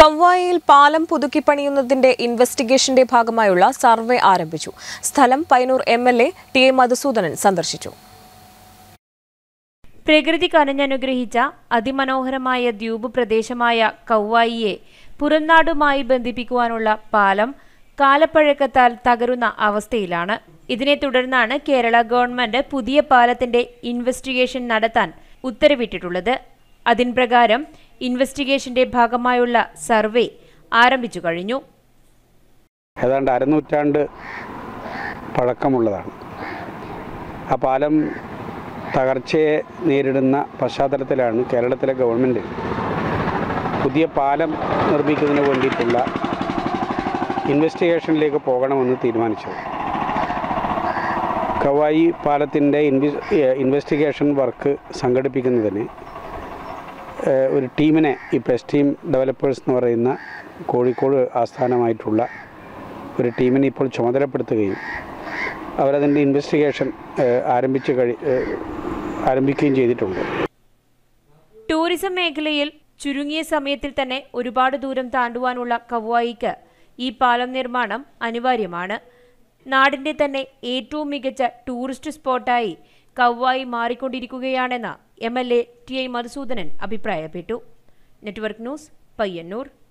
കവ്വായയിൽ പാലം പുതുക്കിപ്പണിയുന്നതിന്റെ ഇൻവെസ്റ്റിഗേഷന്റെ ഭാഗമായുള്ള സർവേ ആരംഭിച്ചു സ്ഥലം Payyanur M L A T A Madhusoodanan സന്ദർശിച്ചു പ്രകൃതി കനിഞ്ഞനുഗ്രഹിച്ച അതിമനോഹരമായ ദ്വീപ് പ്രദേശമായ കൗവായിയെ പുറംനാടുമായി ബന്ധിപ്പിക്കുവാനുള്ള പാലം കാലപ്പഴക്കത്താൽ തകരുന്ന അവസ്ഥയിലാണ് ഇതിനെ തുടർന്നാണ് കേരള ഗവൺമെന്റ് പുതിയ പാലത്തിന്റെ ഇൻവെസ്റ്റിഗേഷൻ നടത്താൻ ഉത്തരവിട്ടിട്ടുള്ളത് അതിൻ പ്രകാരം ഇൻവെസ്റ്റിഗേഷന്റെ ഭാഗമായുള്ള സർവേ ആരംഭിച്ചു കഴിഞ്ഞു ഏതാണ്ട് അരനൂറ്റാണ്ട് പഴക്കമുള്ളതാണ് ആ പാലം തകർച്ചയെ നേരിടുന്ന പശ്ചാത്തലത്തിലാണ് കേരളത്തിലെ ഗവൺമെൻറ് പുതിയ പാലം നിർമ്മിക്കുന്നതിന് വേണ്ടിയിട്ടുള്ള ഇൻവെസ്റ്റിഗേഷനിലേക്ക് പോകണമെന്ന് തീരുമാനിച്ചത് കവായി പാലത്തിൻ്റെ ഇൻവി ഇൻവെസ്റ്റിഗേഷൻ വർക്ക് സംഘടിപ്പിക്കുന്നതിന് ഏഹ്, ഒരു ടീമിനെ ഈ പെസ് ടീം ഡെവലപ്പേഴ്സ് എന്ന് പറയുന്ന കോഴിക്കോട് ആസ്ഥാനമായിട്ടുള്ള ഒരു ടീമിനെ ഇപ്പോൾ ചുമതലപ്പെടുത്തുകയും അവരതിൻ്റെ ഇൻവെസ്റ്റിഗേഷൻ ഏഹ്, ആരംഭിച്ച് കഴി ഏഹ്, ആരംഭിക്കുകയും ചെയ്തിട്ടുണ്ട് ടൂറിസം മേഖലയിൽ ചുരുങ്ങിയ സമയത്തിൽ തന്നെ ഒരുപാട് ദൂരം താണ്ടുവാനുള്ള കവ്വായിക്ക് ഈ പാലം നിർമ്മാണം അനിവാര്യമാണ് നാടിന്റെ തന്നെ ഏറ്റവും മികച്ച ടൂറിസ്റ്റ് സ്പോട്ടായി കവ്വായി മാറിക്കൊണ്ടിരിക്കുകയാണെന്ന് M L A T I Madhusoodanan അഭിപ്രായപ്പെട്ടു നെറ്റ്വർക്ക് ന്യൂസ് പയ്യന്നൂർ